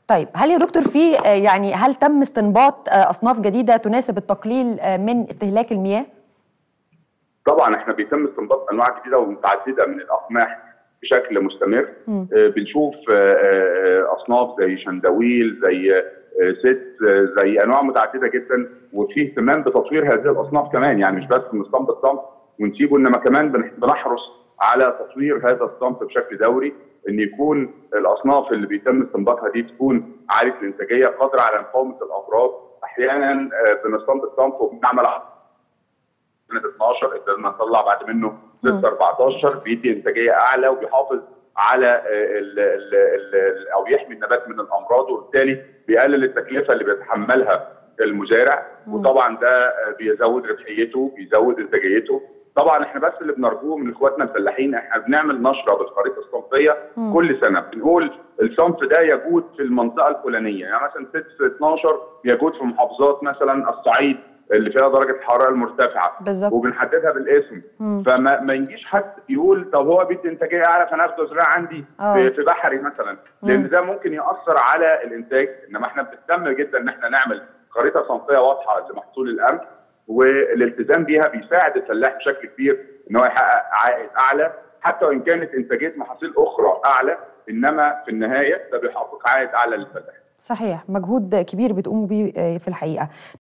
طيب هل يا دكتور في آه، يعني هل تم استنباط آه، اصناف جديده تناسب التقليل آه، من استهلاك المياه؟ طبعا احنا بيتم استنباط انواع جديده ومتعدده من الاقماح بشكل مستمر آه، بنشوف آه، آه، اصناف زي شندويل زي آه، ست آه، زي انواع متعدده جدا وفي اهتمام بتطوير هذه الاصناف كمان يعني مش بس نستنبط صنف ونسيبه انما كمان بن- بنحرص على تطوير هذا الصنف بشكل دوري ان يكون الاصناف اللي بيتم استنباطها دي تكون عاليه الانتاجيه قادره على مقاومه الامراض احيانا آه، بنستنبط صنف وبنعمل سنه 12 قدرنا نطلع بعد منه 6 14 بيدي انتاجيه اعلى وبيحافظ على آه، ال ال ال او يحمي النبات من الامراض وبالتالي بيقلل التكلفه اللي بيتحملها المزارع وطبعا ده آه، بيزود ربحيته بيزود انتاجيته طبعا احنا بس اللي بنرجوه من اخواتنا الفلاحين احنا بنعمل نشره بالخريطه الصنفيه كل سنه بنقول الصنف ده يجود في المنطقه الفلانيه يعني مثلا 6 12 يجود في محافظات مثلا الصعيد اللي فيها درجه الحراره المرتفعه بالظبط. وبنحددها بالاسم فما ما يجيش حد يقول طب هو بيدي انتاجيه اعلى فانا اخده زراعه عندي آه. في, في بحري مثلا لان ده ممكن ياثر على الانتاج انما احنا بنهتم جدا ان احنا نعمل خريطه صنفيه واضحه لمحصول القمح والالتزام بيها بيساعد الفلاح بشكل كبير ان هو يحقق عائد اعلى حتى وان كانت انتاجيه محاصيل اخرى اعلى انما في النهايه ده بيحقق عائد اعلى للفلاح صحيح مجهود كبير بتقوموا بيه آه، في الحقيقه